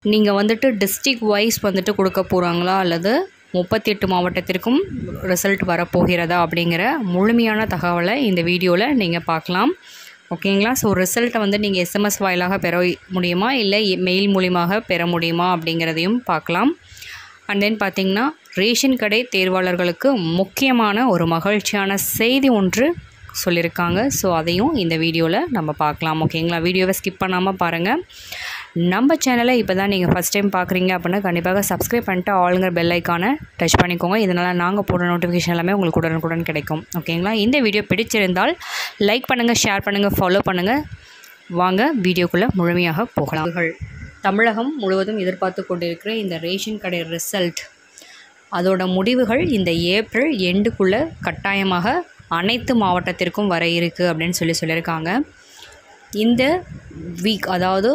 நீங்கள் வந்துட்டு district wise வந்துட்டு கொடுக்க போகிறாங்களா அல்லது முப்பத்தி எட்டு மாவட்டத்திற்கும் ரிசல்ட் வரப்போகிறதா அப்படிங்கிற முழுமையான தகவலை இந்த வீடியோவில் நீங்கள் பார்க்கலாம் ஓகேங்களா ஸோ ரிசல்ட்டை வந்து நீங்கள் எஸ்எம்எஸ் வாயிலாக பெற முடியுமா இல்லை மெயில் மூலியமாக பெற முடியுமா அப்படிங்கிறதையும் பார்க்கலாம் அண்ட் தென் பார்த்திங்கன்னா ரேஷன் கடை தேர்வாளர்களுக்கு முக்கியமான ஒரு மகிழ்ச்சியான செய்தி ஒன்று சொல்லியிருக்காங்க ஸோ அதையும் இந்த வீடியோவில் நம்ம பார்க்கலாம் ஓகேங்களா வீடியோவை ஸ்கிப் பண்ணாமல் பாருங்கள் நம்ம சேனலை இப்போ தான் நீங்கள் ஃபஸ்ட் டைம் பார்க்குறீங்க அப்படின்னா கண்டிப்பாக சப்ஸ்கிரைப் பண்ணிட்டு ஆளுங்கிற பெல் ஐக்கானை டச் பண்ணிக்கோங்க இதனால் நாங்கள் போடுற நோட்டிஃபிகேஷன் எல்லாமே உங்களுக்கு உடனுக்குடன் கிடைக்கும் ஓகேங்களா இந்த வீடியோ பிடிச்சிருந்தால் லைக் பண்ணுங்கள் ஷேர் பண்ணுங்கள் ஃபாலோ பண்ணுங்கள் வாங்க வீடியோக்குள்ளே முழுமையாக போகலாம் தமிழகம் முழுவதும் எதிர்பார்த்து கொண்டிருக்கிற இந்த ரேஷன் கடை ரிசல்ட் அதோட முடிவுகள் இந்த ஏப்ரல் எண்டுக்குள்ளே கட்டாயமாக அனைத்து மாவட்டத்திற்கும் வர இருக்குது அப்படின்னு சொல்லி சொல்லியிருக்காங்க இந்த வீக் அதாவது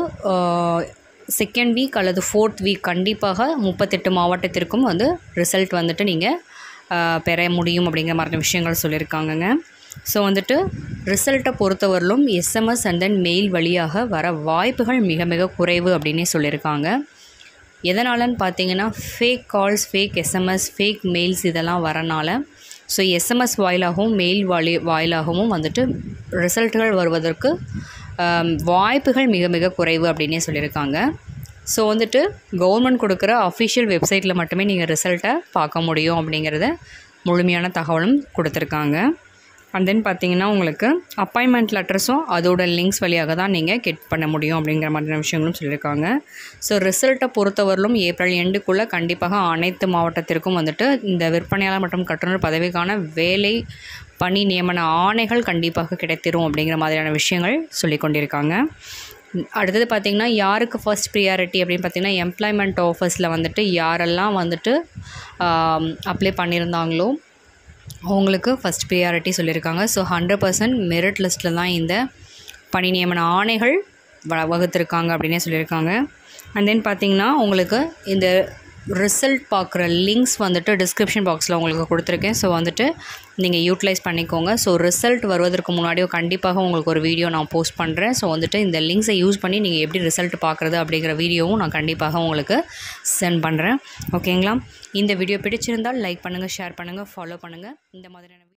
செகண்ட் வீக் அல்லது ஃபோர்த் வீக் கண்டிப்பாக முப்பத்தெட்டு மாவட்டத்திற்கும் வந்து ரிசல்ட் வந்துட்டு நீங்கள் பெற முடியும் அப்படிங்கிற மாதிரி விஷயங்கள் சொல்லியிருக்காங்கங்க ஸோ வந்துட்டு ரிசல்ட்டை பொறுத்தவரையிலும் எஸ்எம்எஸ் அண்ட் தென் மெயில் வழியாக வர வாய்ப்புகள் மிக மிக குறைவு அப்படின்னே சொல்லியிருக்காங்க எதனாலன்னு பார்த்தீங்கன்னா fake calls fake SMS fake mails இதெல்லாம் வரனால ஸோ எஸ்எம்எஸ் வாயிலாகவும் மெயில் வாலி வாயிலாகவும் வந்துட்டு ரிசல்ட்டுகள் வருவதற்கு வாய்ப்புகள் மிக மிக குறைவு அப்படின்னே சொல்லியிருக்காங்க ஸோ வந்துட்டு கவர்மெண்ட் கொடுக்குற அஃபிஷியல் வெப்சைட்டில் மட்டுமே நீங்கள் ரிசல்ட்டை பார்க்க முடியும் அப்படிங்கிறத முழுமையான தகவலும் கொடுத்துருக்காங்க அண்ட் தென் பார்த்தீங்கன்னா உங்களுக்கு அப்பாயின்மெண்ட் லெட்டர்ஸும் அதோட லிங்க்ஸ் வழியாக தான் நீங்கள் கெட் பண்ண முடியும் அப்படிங்கிற மாதிரியான விஷயங்களும் சொல்லியிருக்காங்க ஸோ ரிசல்ட்டை பொறுத்தவரையிலும் ஏப்ரல் எண்டுக்குள்ளே கண்டிப்பாக அனைத்து மாவட்டத்திற்கும் வந்துட்டு இந்த விற்பனையாளர் மற்றும் கட்டுநர் பதவிக்கான வேலை பணி நியமன ஆணைகள் கண்டிப்பாக கிடைத்திரும் அப்படிங்கிற மாதிரியான விஷயங்கள் சொல்லி கொண்டிருக்காங்க அடுத்தது பார்த்திங்கன்னா யாருக்கு ஃபர்ஸ்ட் ப்ரியாரிட்டி அப்படின்னு பார்த்திங்கன்னா எம்ப்ளாய்மெண்ட் ஆஃபர்ஸில் வந்துட்டு யாரெல்லாம் வந்துட்டு அப்ளை பண்ணியிருந்தாங்களோ அவங்களுக்கு ஃபஸ்ட் ப்ரியாரிட்டி சொல்லியிருக்காங்க ஸோ ஹண்ட்ரட் பர்சன்ட் மெரிட் லிஸ்ட்டில் தான் இந்த பணி நியமன ஆணைகள் வ வகுத்திருக்காங்க அப்படின்னே சொல்லியிருக்காங்க அண்ட் தென் பார்த்திங்கன்னா உங்களுக்கு இந்த ரிசல்ட் பார்க்குற லிங்க்ஸ் வந்துட்டு டிஸ்கிரிப்ஷன் பாக்ஸில் உங்களுக்கு கொடுத்துருக்கேன் ஸோ வந்துட்டு நீங்கள் யூட்டிலைஸ் பண்ணிக்கோங்க ஸோ ரிசல்ட் வருவதற்கு முன்னாடியோ கண்டிப்பாக உங்களுக்கு ஒரு வீடியோ நான் போஸ்ட் பண்ணுறேன் ஸோ வந்துட்டு இந்த லிங்க்ஸை யூஸ் பண்ணி நீங்கள் எப்படி ரிசல்ட் பார்க்குறது அப்படிங்கிற வீடியோவும் நான் கண்டிப்பாக உங்களுக்கு சென்ட் பண்ணுறேன் ஓகேங்களா இந்த வீடியோ பிடிச்சிருந்தால் லைக் பண்ணுங்கள் ஷேர் பண்ணுங்கள் ஃபாலோ பண்ணுங்கள் இந்த மாதிரியான